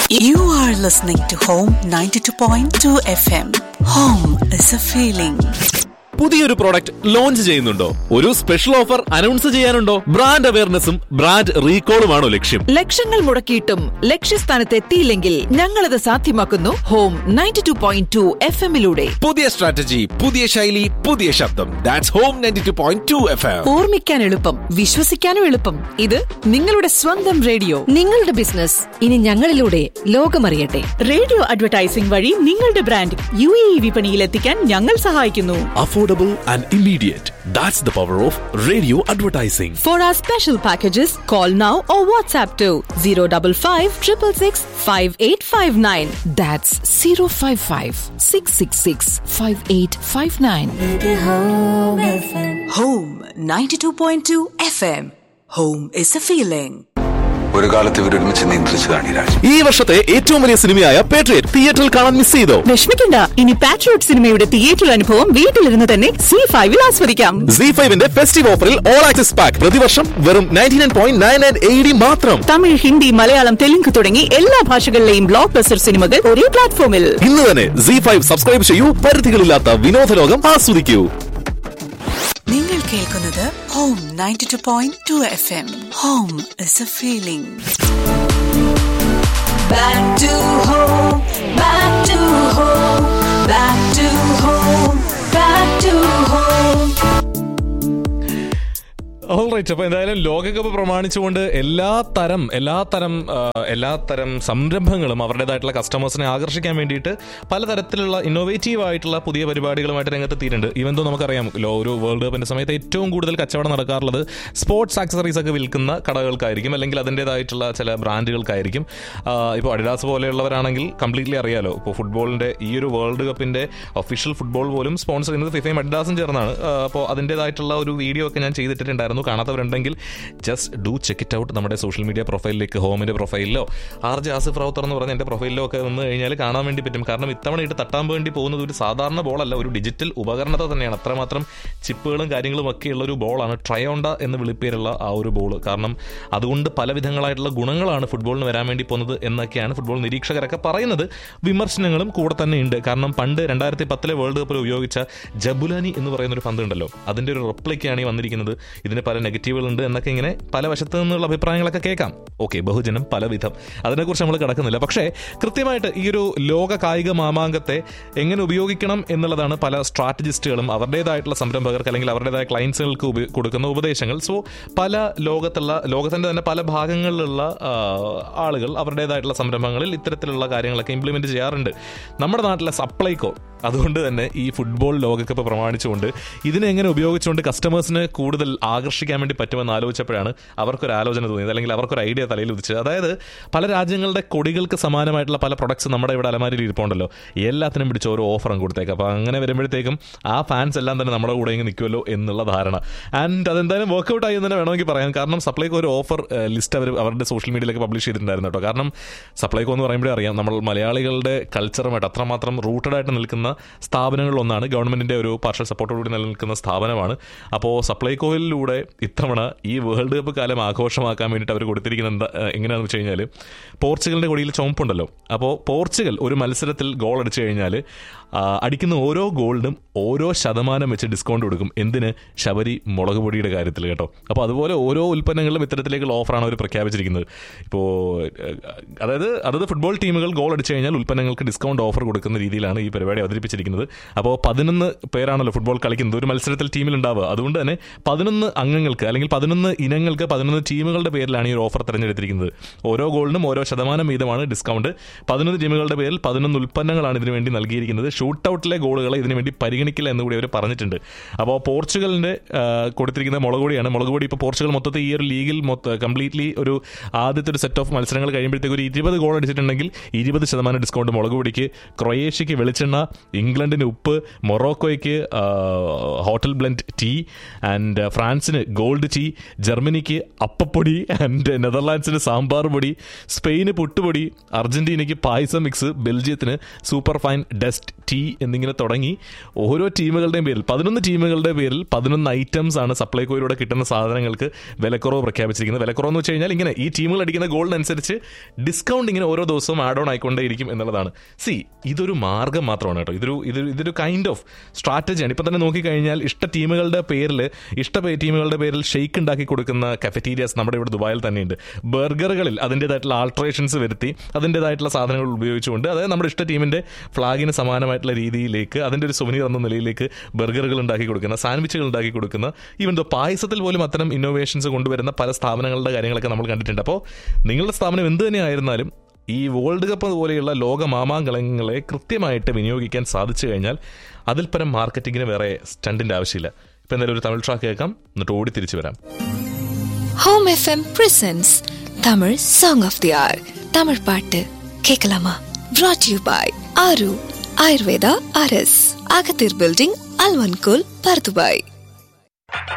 You are listening to Home 92.2 FM. Home is a feeling. പുതിയൊരു product launch ചെയ്യുന്നുണ്ടോ ഒരു special offer announce ചെയ്യാനുണ്ടോ brand അവയർനെസ്സും brand റീകോളുമാണോ ലക്ഷ്യം ലക്ഷങ്ങൾ മുടക്കിയിട്ടും ലക്ഷ്യസ്ഥാനത്ത് എത്തിയില്ലെങ്കിൽ ഞങ്ങളത് സാധ്യമാക്കുന്നു home ninety two point two F എമ്മിലൂടെ പുതിയ സ്ട്രാറ്റജി പുതിയ ശൈലി പുതിയ ശബ്ദം that's home ninety two point two F M ഓർമ്മിക്കാൻ എളുപ്പം വിശ്വസിക്കാനും എളുപ്പം ഇത് നിങ്ങളുടെ സ്വന്തം റേഡിയോ നിങ്ങളുടെ ബിസിനസ് ഇനി ഞങ്ങളിലൂടെ ലോകമറിയട്ടെ റേഡിയോ അഡ്വർടൈസിംഗ് വഴി നിങ്ങളുടെ ബ്രാൻഡ് യു എ ഇ വിപണിയിൽ എത്തിക്കാൻ ഞങ്ങൾ സഹായിക്കുന്നു affordable and immediate that's the power of radio advertising for our special packages call now or WhatsApp two zero double five triple six five eight five nine that's zero five five six six six five eight five nine Home 92.2 FM. Home is a feeling. ഒരു കാലത്ത് ഇവരൊരുമിച്ച് നിയന്ത്രിച്ചതാണ് ഈ രാജ്യം ഈ വർഷത്തെ ഏറ്റവും വലിയ സിനിമയായ patriot തിയേറ്ററിൽ കാണാൻ മിസ് ചെയ്തോ വിഷമിക്കണ്ട ഇനി പാട്രിയോട്ട് സിനിമയുടെ തിയേറ്റർ അനുഭവം വീട്ടിലിരുന്ന് തന്നെ സി ഫൈവിൽ ആസ്വദിക്കാം സി ഫൈവിന്റെ ഫെസ്റ്റീവ് ഓഫറിൽ ഓൾ ആക്സസ് പാക്ക് പ്രതിവർഷം വെറും ninety nine point nine nine A D മാത്രം തമിഴ് ഹിന്ദി മലയാളം തെലുങ്ക് തുടങ്ങി എല്ലാ ഭാഷകളിലെയും ബ്ലോക്ക് ബസ്റ്റർ സിനിമകൾ ഒരേ പ്ലാറ്റ്ഫോമിൽ ഇന്ന് തന്നെ സി ഫൈവ് സബ്സ്ക്രൈബ് ചെയ്യൂ പരിധികളില്ലാത്ത വിനോദലോകം ആസ്വദിക്കൂ നിങ്ങൾ കേൾക്കുന്നത് Home 92.2 FM. Home is a feeling. Back to home, back to home, back to home, back to home. Alright അപ്പൊ എന്തായാലും ലോകകപ്പ് പ്രമാണിച്ചുകൊണ്ട് എല്ലാ തരം എല്ലാ തരം ആ, എല്ലാ തരം സംരംഭങ്ങളും അവരുടേതായിട്ടുള്ള കസ്റ്റമേഴ്സിനെ ആകർഷിക്കാൻ വേണ്ടിയിട്ട് പലതരത്തിലുള്ള ഇന്നോവേറ്റീവ് ആയിട്ടുള്ള പുതിയ പരിപാടികളുമായിട്ട് രംഗത്തെത്തിയിട്ടുണ്ട് ഈവൻ തോ നമുക്കറിയാം ലോ ഒരു വേൾഡ് കപ്പിന്റെ സമയത്ത് ഏറ്റവും കൂടുതൽ കച്ചവടം നടക്കാറുള്ളത് സ്പോർട്സ് ആക്സസറീസ് ഒക്കെ വിൽക്കുന്ന കടകൾക്കായിരിക്കും അല്ലെങ്കിൽ അതിൻ്റെതായിട്ടുള്ള ചില ബ്രാൻഡുകൾക്കായിരിക്കും ഇപ്പോൾ അഡിഡാസ് പോലെയുള്ളവരാണെങ്കിൽ കംപ്ലീറ്റ്ലി അറിയാലോ ഇപ്പോൾ ഫുട്ബോളിന്റെ ഈ ഒരു വേൾഡ് കപ്പിന്റെ ഒഫീഷ്യൽ ഫുട്ബോൾ പോലും സ്പോൺസർ ചെയ്യുന്നത് ഫിഫയും അഡിഡാസും ചേർന്നാണ് അപ്പോൾ അതിൻ്റെതായിട്ടുള്ള ഒരു വീഡിയോ ഒക്കെ ഞാൻ ചെയ്തിട്ടുണ്ടായിരുന്നു കാണാത്തവരുണ്ടെങ്കിൽ just do check it out നമ്മുടെ സോഷ്യൽ മീഡിയ പ്രൊഫൈലിലേക്ക് ഹോമിന്റെ പ്രൊഫൈലിലോ ആർ ജെ ആസിഫ് റൗത്തർ എന്ന് പറഞ്ഞ എൻ്റെ പ്രൊഫൈലിലോ ഒക്കെ വന്നു കഴിഞ്ഞാൽ കാണാൻ വേണ്ടി പറ്റും കാരണം ഇത്തവണ ഇട്ട് തട്ടാൻ വേണ്ടി പോകുന്നത് ഒരു സാധാരണ ബോളല്ല ഒരു ഡിജിറ്റൽ ഉപകരണത്തെ തന്നെയാണ് അത്രമാത്രം ചിപ്പുകളും കാര്യങ്ങളും ഒക്കെ ഉള്ള ഒരു ബോളാണ് ട്രയോണ്ട എന്ന് വിളിപ്പേരുള്ള ആ ഒരു ബോൾ കാരണം അതുകൊണ്ട് പല വിധങ്ങളായിട്ടുള്ള ഗുണങ്ങളാണ് ഫുട്ബോളിന് വരാൻ വേണ്ടി പോകുന്നത് എന്നൊക്കെയാണ് ഫുട്ബോൾ നിരീക്ഷകരൊക്കെ പറയുന്നത് വിമർശനങ്ങളും കൂടെ തന്നെ ഉണ്ട് കാരണം പണ്ട് രണ്ടായിരത്തി പത്തിലെ വേൾഡ് കപ്പിൽ ഉപയോഗിച്ച ജബുലാനി എന്ന് പറയുന്ന ഒരു പന്ത് ഉണ്ടല്ലോ അതിന്റെ ഒരു റെപ്ലിക്കാണ് ഈ വന്നിരിക്കുന്നത് ഇതിന് പല നെഗറ്റീവുകളുണ്ട് എന്നൊക്കെ ഇങ്ങനെ പല വശത്ത് നിന്നുള്ള അഭിപ്രായങ്ങളൊക്കെ കേൾക്കാം ഓക്കെ ബഹുജനം പലവിധം അതിനെക്കുറിച്ച് നമ്മൾ കിടക്കുന്നില്ല പക്ഷേ കൃത്യമായിട്ട് ഈ ഒരു ലോക കായിക മാമാങ്കത്തെ എങ്ങനെ ഉപയോഗിക്കണം എന്നുള്ളതാണ് പല സ്ട്രാറ്റജിസ്റ്റുകളും അവരുടേതായിട്ടുള്ള സംരംഭകർക്ക് അല്ലെങ്കിൽ അവരുടേതായ ക്ലയൻസുകൾക്ക് ഉപ- കൊടുക്കുന്ന ഉപദേശങ്ങൾ സോ പല ലോകത്തുള്ള ലോകത്തിന്റെ തന്നെ പല ഭാഗങ്ങളിലുള്ള ആ, ആളുകൾ അവരുടേതായിട്ടുള്ള സംരംഭങ്ങളിൽ ഇത്തരത്തിലുള്ള കാര്യങ്ങളൊക്കെ ഇംപ്ലിമെന്റ് ചെയ്യാറുണ്ട് നമ്മുടെ നാട്ടിലെ സപ്ലൈകോ അതുകൊണ്ട് തന്നെ ഈ ഫുട്ബോൾ ലോകകപ്പ് പ്രമാണിച്ചുകൊണ്ട് ഇതിനെ എങ്ങനെ ഉപയോഗിച്ചുകൊണ്ട് കസ്റ്റമേഴ്സിന് കൂടുതൽ ആകർഷിക്കാൻ വേണ്ടി പറ്റുമെന്ന് ആലോചിച്ചപ്പോഴാണ് അവർക്കൊരു ആലോചന തോന്നിയത് അല്ലെങ്കിൽ അവർക്കൊരു ഐഡിയ തലയിൽ ഉദിച്ചത് അതായത് പല രാജ്യങ്ങളുടെ കൊടികൾക്ക് സമാനമായിട്ടുള്ള പല പ്രൊഡക്ട്സ് നമ്മുടെ ഇവിടെ അലമാരിയിൽ ഇരിപ്പുണ്ടല്ലോ എല്ലാത്തിനും പിടിച്ച് ഓരോ ഓഫറും കൊടുത്തേക്കാം അപ്പോൾ അങ്ങനെ വരുമ്പോഴത്തേക്കും ആ ഫാൻസ് എല്ലാം തന്നെ നമ്മുടെ കൂടെ ഇങ്ങനെ നിൽക്കുമല്ലോ എന്നുള്ള ധാരണ ആൻഡ് അതെന്തായാലും വർക്കൗട്ട് ആയി എന്ന് തന്നെ വേണമെങ്കിൽ പറയാം കാരണം സപ്ലൈക്കോ ഒരു ഓഫർ ലിസ്റ്റ് അവർ അവരുടെ സോഷ്യൽ മീഡിയയിലൊക്കെ പബ്ലിഷ് ചെയ്തിട്ടുണ്ടായിരുന്നു കേട്ടോ കാരണം സപ്ലൈക്കോ എന്ന് പറയുമ്പോഴേ അറിയാം നമ്മൾ മലയാളികളുടെ കൾച്ചറുമായിട്ട് അത്രമാത്രം റൂട്ടഡ് ആയിട്ട് നിൽക്കുന്ന സ്ഥാപനങ്ങളിലൊന്നാണ് ഗവൺമെന്റിന്റെ ഒരു പാർഷ്യൽ സപ്പോർട്ടോടുകൂടി നിലനിൽക്കുന്ന സ്ഥാപനമാണ് അപ്പോൾ സപ്ലൈകോയിലൂടെ ഇത്തവണ ഈ വേൾഡ് കപ്പ് കാലം ആഘോഷമാക്കാൻ വേണ്ടിയിട്ട് അവർ കൊടുത്തിരിക്കുന്നത് എന്താ ഏഹ് എങ്ങനെയാണെന്ന് വെച്ച് കഴിഞ്ഞാൽ പോർച്ചുഗലിന്റെ കൊടിയിൽ ചുമപ്പുണ്ടല്ലോ അപ്പോൾ പോർച്ചുഗൽ ഒരു മത്സരത്തിൽ ഗോൾ അടിച്ചു കഴിഞ്ഞാൽ ആ, അടിക്കുന്ന ഓരോ ഗോളിനും ഓരോ ശതമാനം വെച്ച് ഡിസ്കൗണ്ട് കൊടുക്കും എന്തിന് ശബരി മുളക് പൊടിയുടെ കാര്യത്തിൽ കേട്ടോ അപ്പോൾ അതുപോലെ ഓരോ ഉൽപ്പന്നങ്ങളിലും ഇത്തരത്തിലേക്കുള്ള ഓഫറാണ് അവർ പ്രഖ്യാപിച്ചിരിക്കുന്നത് ഇപ്പോൾ അതായത് അതത് ഫുട്ബോൾ ടീമുകൾ ഗോൾ അടിച്ചു കഴിഞ്ഞാൽ ഉൽപ്പന്നങ്ങൾക്ക് ഡിസ്കൗണ്ട് ഓഫർ കൊടുക്കുന്ന രീതിയിലാണ് ഈ പരിപാടി അവതരിപ്പിച്ചിരിക്കുന്നത് അപ്പോൾ പതിനൊന്ന് പേരാണല്ലോ ഫുട്ബോൾ കളിക്കുന്നത് ഒരു മത്സരത്തിൽ ടീമിലുണ്ടാവുക അതുകൊണ്ട് തന്നെ പതിനൊന്ന് അംഗങ്ങൾക്ക് അല്ലെങ്കിൽ പതിനൊന്ന് ഇനങ്ങൾക്ക് പതിനൊന്ന് ടീമുകളുടെ പേരിലാണ് ഈ ഒരു ഓഫർ തിരഞ്ഞെടുത്തിരിക്കുന്നത് ഓരോ ഗോളിനും ഓരോ ശതമാനം വീതമാണ് ഡിസ്കൗണ്ട് പതിനൊന്ന് ടീമുകളുടെ പേരിൽ പതിനൊന്ന് ഉൽപ്പന്നങ്ങളാണ് ഇതിനു വേണ്ടി നൽകിയിരിക്കുന്നത് ഷൂട്ട് ഔട്ടിലെ ഗോളുകളെ ഇതിനു വേണ്ടി പരിഗണിക്കില്ല എന്ന് കൂടി അവർ പറഞ്ഞിട്ടുണ്ട് അപ്പോൾ പോർച്ചുഗലിന്റെ ആ, കൊടുത്തിരിക്കുന്ന മുളക് പൊടിയാണ് മുളക് പൊടി ഇപ്പോൾ പോർച്ചുഗൽ മൊത്തത്തിൽ ഈ ഒരു ലീഗിൽ കംപ്ലീറ്റ്ലി ഒരു ആദ്യത്തെ ഒരു സെറ്റ് ഓഫ് മത്സരങ്ങൾ കഴിയുമ്പോഴത്തേക്ക് ഒരു ഇരുപത് ഗോൾ അടിച്ചിട്ടുണ്ടെങ്കിൽ ഇരുപത് ശതമാനം ഡിസ്കൗണ്ട് മുളക് പൊടിക്ക് ക്രൊയേഷ്യക്ക് വെളിച്ചെണ്ണ ഇംഗ്ലണ്ടിന് ഉപ്പ് മൊറോക്കോയ്ക്ക് ആ, ഹോട്ടൽ ബ്ലെൻഡ് ടീ ആൻഡ് ഫ്രാൻസിന് ഗോൾഡ് ടീ ജർമ്മനിക്ക് അപ്പപ്പൊടി ആൻഡ് നെതർലാൻഡ്സിന് സാമ്പാർ പൊടി സ്പെയിന് പുട്ടുപൊടി അർജന്റീനയ്ക്ക് പായസം മിക്സ് ബെൽജിയത്തിന് സൂപ്പർ ഫൈൻ ഡസ്റ്റ് ടി എന്നിങ്ങനെ തുടങ്ങി ഓരോ ടീമുകളുടെയും പേരിൽ പതിനൊന്ന് ടീമുകളുടെ പേരിൽ പതിനൊന്ന് ഐറ്റംസ് ആണ് സപ്ലൈകോയിലൂടെ കിട്ടുന്ന സാധനങ്ങൾക്ക് വിലക്കുറവ് പ്രഖ്യാപിച്ചിരിക്കുന്നത് വിലക്കുറവ് എന്ന് വെച്ച് കഴിഞ്ഞാൽ ഇങ്ങനെ ഈ ടീമുകൾ അടിക്കുന്ന ഗോളിനനുസരിച്ച് ഡിസ്കൗണ്ട് ഇങ്ങനെ ഓരോ ദിവസവും ആഡ് ഓൺ ആയിക്കൊണ്ടേയിരിക്കും എന്നുള്ളതാണ് സി ഇതൊരു മാർഗം മാത്രമാണ് കേട്ടോ ഇതൊരു ഇതൊരു ഇതൊരു കൈൻഡ് ഓഫ് സ്ട്രാറ്റജിയാണ് ഇപ്പം തന്നെ നോക്കിക്കഴിഞ്ഞാൽ ഇഷ്ട ടീമുകളുടെ പേരിൽ ഇഷ്ട പേ- ടീമുകളുടെ പേരിൽ ഷെയ്ക്ക് ഉണ്ടാക്കി കൊടുക്കുന്ന കഫറ്റീരിയാസ് നമ്മുടെ ഇവിടെ ദുബായിൽ തന്നെയുണ്ട് ബർഗറുകളിൽ അതിൻ്റെതായിട്ടുള്ള ആൾട്രേഷൻസ് വരുത്തി അതിൻ്റെതായിട്ടുള്ള സാധനങ്ങൾ ഉപയോഗിച്ചുകൊണ്ട് അതായത് നമ്മുടെ ഇഷ്ട ടീമിൻ്റെ ഫ്ലാഗിന് സമാനമായിട്ടുള്ള രീതിയിലേക്ക് അതിൻ്റെ ഒരു സുവനീർ എന്ന നിലയിലേക്ക് ബർഗറുകൾ ഉണ്ടാക്കി കൊടുക്കുന്ന സാൻഡ്വിച്ചുകൾ ഉണ്ടാക്കി കൊടുക്കുന്ന ഈവൻ ദോ പായസത്തിൽ പോലും അത്തരം ഇന്നോവേഷൻസ് കൊണ്ടുവരുന്ന പല സ്ഥാപനങ്ങളുടെ കാര്യങ്ങളൊക്കെ നമ്മൾ കണ്ടിട്ടുണ്ട് അപ്പോൾ നിങ്ങളുടെ സ്ഥാപനം എന്ത് തന്നെയായിരുന്നാലും ഈ വേൾഡ് കപ്പ് പോലെയുള്ള ലോക മാമാങ്കളങ്ങളെ കൃത്യമായിട്ട് വിനിയോഗിക്കാൻ സാധിച്ചു കഴിഞ്ഞാൽ അതിൽ പരം മാർക്കറ്റിങ്ങിന് വേറെ സ്റ്റണ്ടിൻ്റെ ആവശ്യമില്ല ഇപ്പം എന്തായാലും ഒരു തമിഴ് ട്രാക്ക് കേൾക്കാം എന്നിട്ട് ഓടി തിരിച്ചു വരാം home FM presence Tamil song of the hour Tamil பாட்டு கேட்கலாமா brought you by Aaru Ayurveda அரஸ் அகத்தீர் பில்டிங் அல்வன்கோல் பர்துபாய்